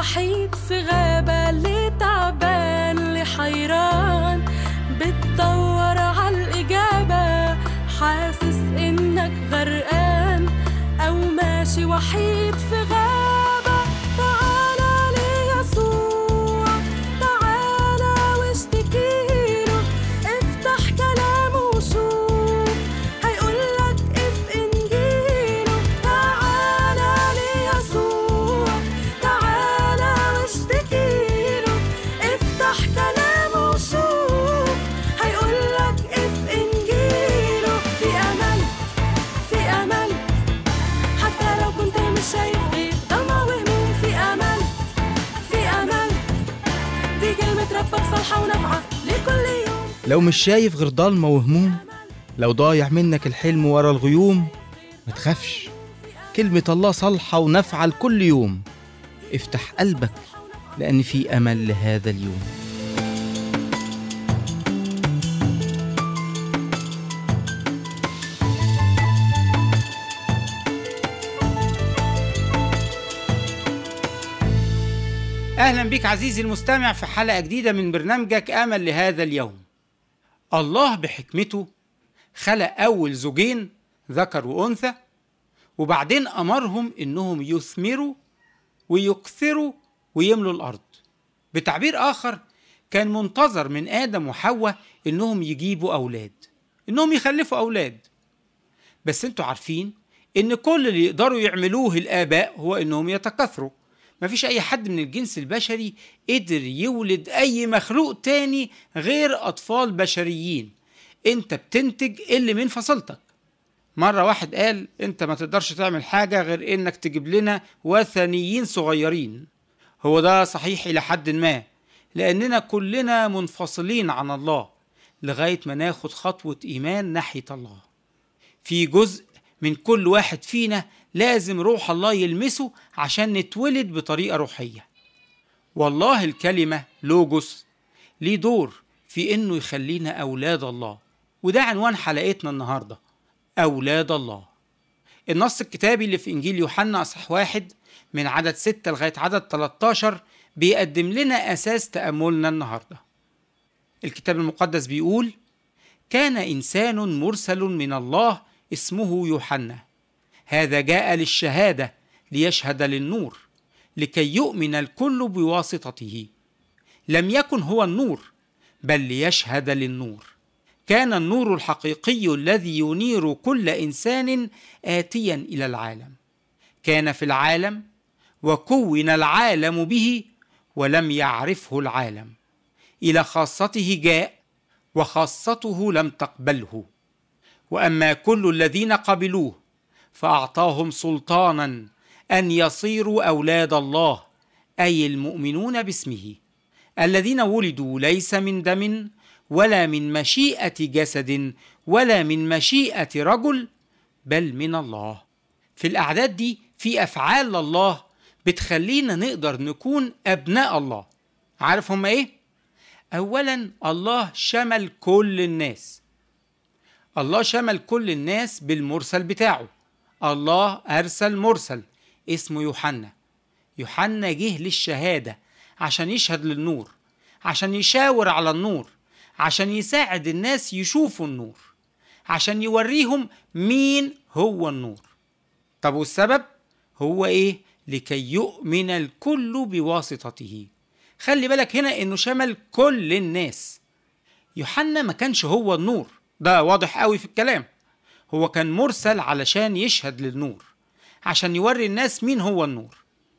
وحيد في غابة اللي تعبان اللي حيران بتدور عالإجابة حاسس إنك غرقان أو ماشي وحيد في غابة تعالى ليسوع تعالى واشتكيله افتح كلامه وشوف هيقولك اف انجيله تعالى ليسوع تعالى واشتكيله افتح كلامه وشوف هيقولك اف انجيله في امل في امل حتى لو كنت مش شايف غير ضلمة وهموم في امل في امل دي كلمة ربك صالحة ونافعة لكل يوم لو مش شايف غير ضلمة وهموم لو ضايع منك الحلم ورا الغيوم ما تخافش كلمة الله صالحة ونافعة لكل يوم افتح قلبك لأن في أمل لهذا اليوم أهلا بك عزيزي المستمع في حلقة جديدة من برنامجك أمل لهذا اليوم الله بحكمته خلق أول زوجين ذكر وأنثى وبعدين أمرهم إنهم يثمروا ويكثروا ويملوا الأرض بتعبير آخر كان منتظر من آدم وحواء إنهم يجيبوا أولاد إنهم يخلفوا أولاد بس انتوا عارفين إن كل اللي يقدروا يعملوه الآباء هو إنهم يتكاثروا مفيش أي حد من الجنس البشري قدر يولد أي مخلوق تاني غير أطفال بشريين أنت بتنتج اللي من فصيلتك مرة واحد قال أنت ما تقدرش تعمل حاجة غير إنك تجيب لنا وثنيين صغيرين هو ده صحيح إلى حد ما لأننا كلنا منفصلين عن الله لغاية ما ناخد خطوة إيمان ناحية الله في جزء من كل واحد فينا لازم روح الله يلمسه عشان نتولد بطريقة روحية والله الكلمة لوجوس ليه دور في إنه يخلينا أولاد الله وده عنوان حلقتنا النهاردة أولاد الله النص الكتابي اللي في إنجيل يوحنا أصح واحد من عدد ستة لغاية عدد 13 بيقدم لنا أساس تأملنا النهاردة الكتاب المقدس بيقول كان إنسان مرسل من الله اسمه يوحنا هذا جاء للشهادة ليشهد للنور لكي يؤمن الكل بواسطته لم يكن هو النور بل ليشهد للنور كان النور الحقيقي الذي ينير كل انسان اتيا الى العالم كان في العالم وكون العالم به ولم يعرفه العالم الى خاصته جاء وخاصته لم تقبله واما كل الذين قبلوه فاعطاهم سلطانا ان يصيروا اولاد الله اي المؤمنون باسمه الذين ولدوا ليس من دم ولا من مشيئه جسد ولا من مشيئه رجل بل من الله في الاعداد دي في افعال الله بتخلينا نقدر نكون ابناء الله عارف هم ايه اولا الله شمل كل الناس الله شمل كل الناس بالمرسل بتاعه الله أرسل مرسل اسمه يوحنا يوحنا جه للشهادة عشان يشهد للنور عشان يشاور على النور عشان يساعد الناس يشوفوا النور عشان يوريهم مين هو النور طب والسبب هو ايه لكي يؤمن الكل بواسطته خلي بالك هنا انه شمل كل الناس يوحنا ما كانش هو النور ده واضح قوي في الكلام هو كان مرسل علشان يشهد للنور عشان يوري الناس مين هو النور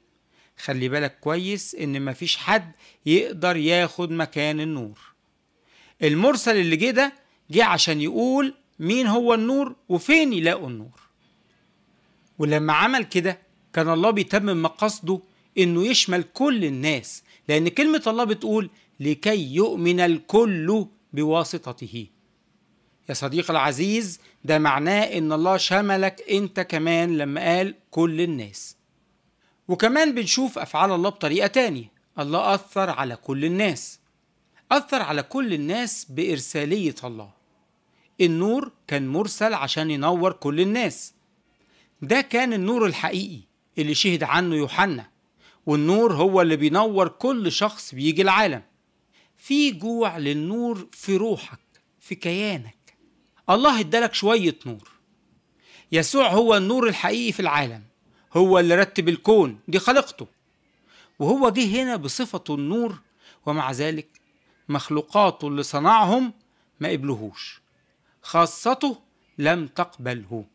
خلي بالك كويس ان مفيش حد يقدر ياخد مكان النور المرسل اللي جه ده جه عشان يقول مين هو النور وفين يلاقوا النور ولما عمل كده كان الله بيتمم مقاصده انه يشمل كل الناس لان كلمة الله بتقول لكي يؤمن الكل بواسطته يا صديقي العزيز ده معناه ان الله شملك انت كمان لما قال كل الناس وكمان بنشوف افعال الله بطريقة تانية الله اثر على كل الناس اثر على كل الناس بارسالية الله النور كان مرسل عشان ينور كل الناس ده كان النور الحقيقي اللي شهد عنه يوحنا والنور هو اللي بينور كل شخص بيجي العالم في جوع للنور في روحك في كيانك الله ادالك شوية نور يسوع هو النور الحقيقي في العالم هو اللي رتب الكون دي خلقته وهو جه هنا بصفته النور ومع ذلك مخلوقاته اللي صنعهم ما قبلوهوش خاصته لم تقبله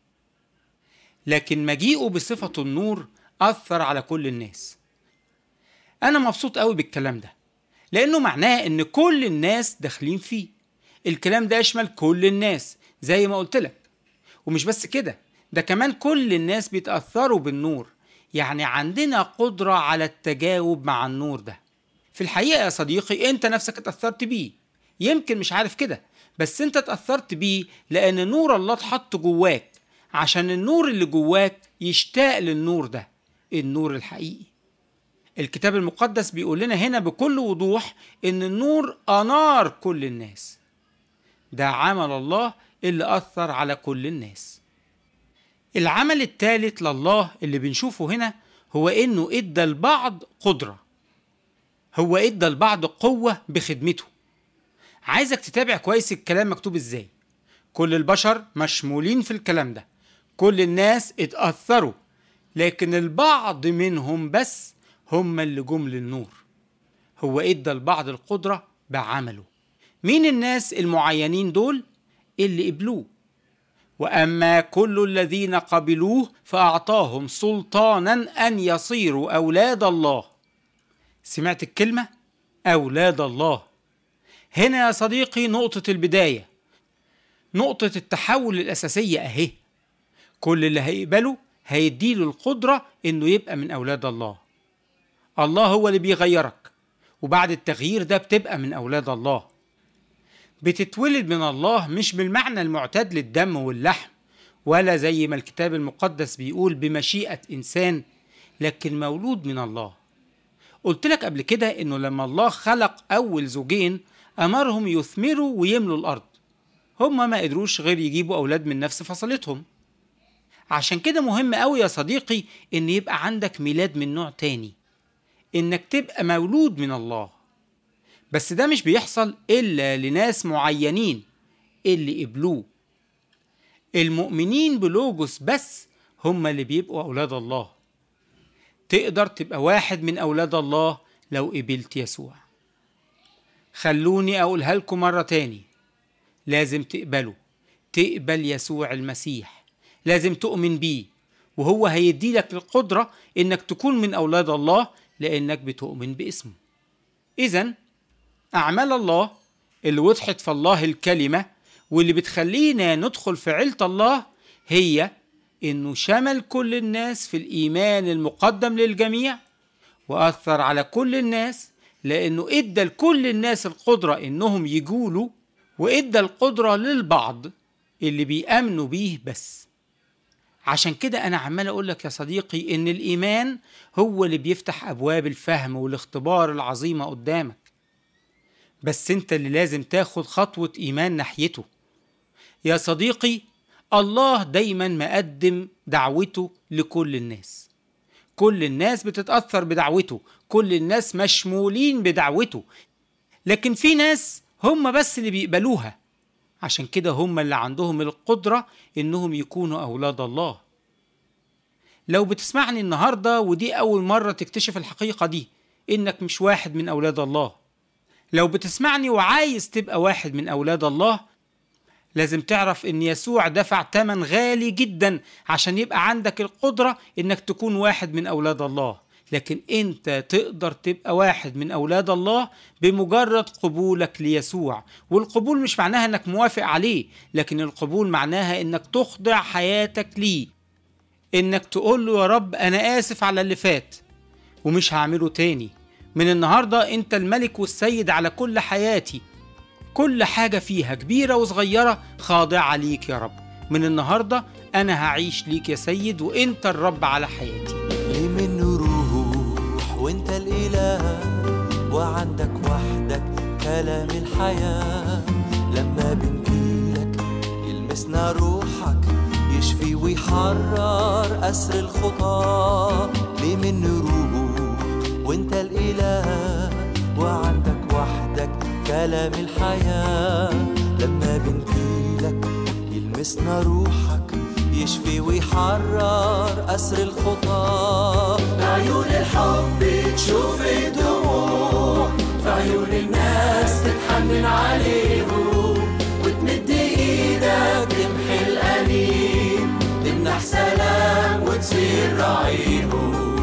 لكن مجيئه بصفة النور أثر على كل الناس أنا مبسوط قوي بالكلام ده لأنه معناه إن كل الناس داخلين فيه الكلام ده يشمل كل الناس زي ما قلت لك ومش بس كده ده كمان كل الناس بيتأثروا بالنور يعني عندنا قدرة على التجاوب مع النور ده في الحقيقة يا صديقي انت نفسك اتأثرت بيه يمكن مش عارف كده بس انت اتأثرت بيه لأن نور الله اتحط جواك عشان النور اللي جواك يشتاق للنور ده النور الحقيقي الكتاب المقدس بيقول لنا هنا بكل وضوح ان النور انار كل الناس ده عمل الله اللي اثر على كل الناس العمل الثالث لله اللي بنشوفه هنا هو انه ادى البعض قدره هو ادى البعض قوه بخدمته عايزك تتابع كويس الكلام مكتوب ازاي كل البشر مشمولين في الكلام ده كل الناس اتأثروا لكن البعض منهم بس هم اللي جم للنور هو ادى البعض القدرة بعمله مين الناس المعينين دول اللي قبلوه واما كل الذين قبلوه فاعطاهم سلطانا ان يصيروا اولاد الله سمعت الكلمه اولاد الله هنا يا صديقي نقطه البدايه نقطه التحول الاساسيه اهي كل اللي هيقبله هيديله القدره انه يبقى من اولاد الله الله هو اللي بيغيرك وبعد التغيير ده بتبقى من اولاد الله بتتولد من الله مش بالمعنى المعتاد للدم واللحم ولا زي ما الكتاب المقدس بيقول بمشيئة إنسان لكن مولود من الله قلت لك قبل كده إنه لما الله خلق أول زوجين أمرهم يثمروا ويملوا الأرض هما ما قدروش غير يجيبوا أولاد من نفس فصلتهم عشان كده مهم قوي يا صديقي إن يبقى عندك ميلاد من نوع تاني إنك تبقى مولود من الله بس ده مش بيحصل إلا لناس معينين اللي قبلوه المؤمنين بلوجوس بس هم اللي بيبقوا أولاد الله تقدر تبقى واحد من أولاد الله لو قبلت يسوع خلوني أقولها لكم مرة تاني لازم تقبله تقبل يسوع المسيح لازم تؤمن بيه وهو هيديلك القدرة إنك تكون من أولاد الله لأنك بتؤمن باسمه إذا أعمال الله اللي وضحت في الله الكلمة واللي بتخلينا ندخل في عيلة الله هي إنه شمل كل الناس في الإيمان المقدم للجميع وأثر على كل الناس لأنه إدى لكل الناس القدرة إنهم يجولوا وإدى القدرة للبعض اللي بيأمنوا بيه بس عشان كده أنا عمال أقول لك يا صديقي إن الإيمان هو اللي بيفتح أبواب الفهم والاختبار العظيمة قدامك بس انت اللي لازم تاخد خطوة إيمان ناحيته يا صديقي الله دايما مقدم دعوته لكل الناس كل الناس بتتأثر بدعوته كل الناس مشمولين بدعوته لكن في ناس هم بس اللي بيقبلوها عشان كده هم اللي عندهم القدرة إنهم يكونوا أولاد الله لو بتسمعني النهاردة ودي أول مرة تكتشف الحقيقة دي إنك مش واحد من أولاد الله لو بتسمعني وعايز تبقى واحد من أولاد الله لازم تعرف إن يسوع دفع تمن غالي جدا عشان يبقى عندك القدرة إنك تكون واحد من أولاد الله لكن أنت تقدر تبقى واحد من أولاد الله بمجرد قبولك ليسوع والقبول مش معناها إنك موافق عليه لكن القبول معناها إنك تخضع حياتك ليه إنك تقول له يا رب أنا آسف على اللي فات ومش هعمله تاني من النهارده انت الملك والسيد على كل حياتي كل حاجه فيها كبيره وصغيره خاضعه ليك يا رب من النهارده انا هعيش ليك يا سيد وانت الرب على حياتي ليه منه روح وانت الاله وعندك وحدك كلام الحياه لما بنجيلك يلمسنا روحك يشفي ويحرر اسر الخطاه ليه منه روح وانت الإله وعندك وحدك كلام الحياة لما بنجيلك يلمسنا روحك يشفي ويحرر أسر الخطاة بعيون الحب تشوف الدموع في عيون الناس تتحنن عليهم وتمد ايدك تمحي الأليم تمنح سلام وتصير رعيهم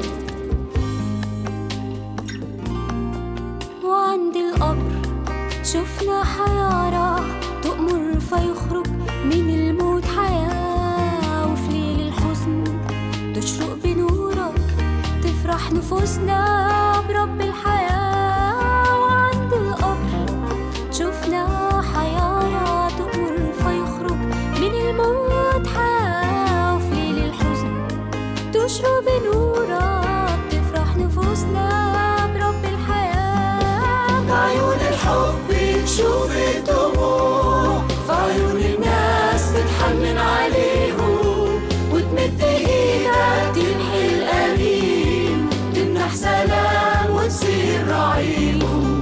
وعند القبر شفنا حيارى تؤمر فيخرج من الموت حياة وفي ليل الحزن تشرق بنورك تفرح نفوسنا برب الحياة وعند القبر شفنا حيارى تؤمر فيخرج من الموت حياة وفي ليل الحزن تشرق بنورك تفرح نفوسنا برب الحياة بعيون الحب تشوف الدموع في عيون الناس تتحنن عليهم وتمد ايدك تمحي الأليم تمنح سلام وتصير رعيهم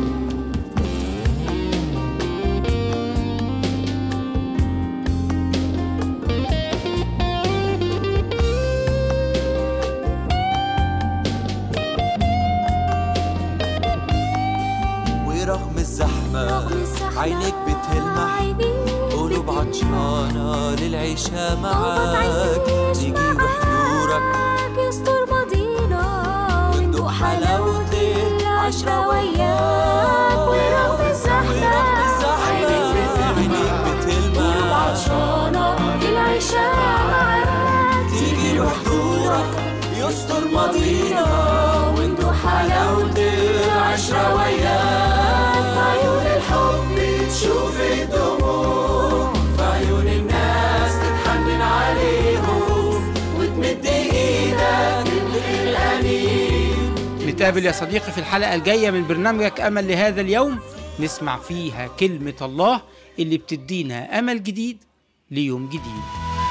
ورغم الزحمة رغم الزحمة عينيك بتلمح عينيك قلوب بتلمح. عطشانة للعيشة قلبك معاك عايش تيجي معاك بحضورك يستر ماضينا وندوق حلاوة العشرة وياك ورغم الزحمة ورغم الزحمة عينيك عينيك بتلمع عطشانة للعيشة معاك تيجي بحضورك يستر ماضينا وندوق حلاوة العشرة وياك عيون الحب تشوف الدموع في عيون الناس تتحنن عليهم وتمد ايدك تمحي الأليم نتقابل يا صديقي في الحلقة الجاية من برنامجك أمل لهذا اليوم نسمع فيها كلمة الله اللي بتدينا أمل جديد ليوم جديد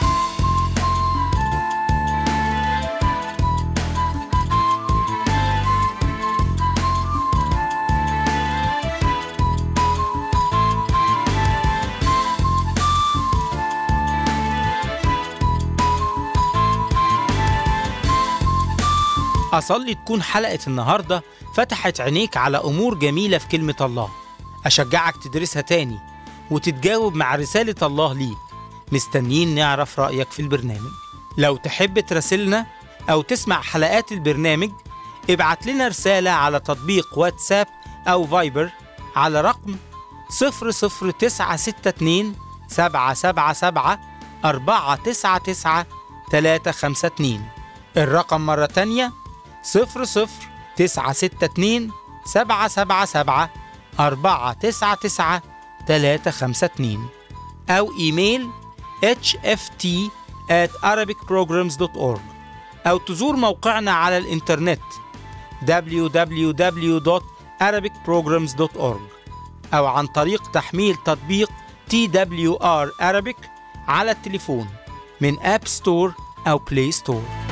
أصلي تكون حلقة النهاردة فتحت عينيك على أمور جميلة في كلمة الله أشجعك تدرسها تاني وتتجاوب مع رسالة الله ليك مستنيين نعرف رأيك في البرنامج لو تحب تراسلنا أو تسمع حلقات البرنامج ابعت لنا رسالة على تطبيق واتساب أو فايبر على رقم 00962 777 499 352 الرقم مرة تانية صفر صفر تسعة ستة اتنين سبعة سبعة سبعة أربعة تسعة تسعة تلاتة خمسة اتنين أو إيميل hft at arabicprograms.org أو تزور موقعنا على الإنترنت www.arabicprograms.org أو عن طريق تحميل تطبيق TWR Arabic على التليفون من أب ستور أو بلاي ستور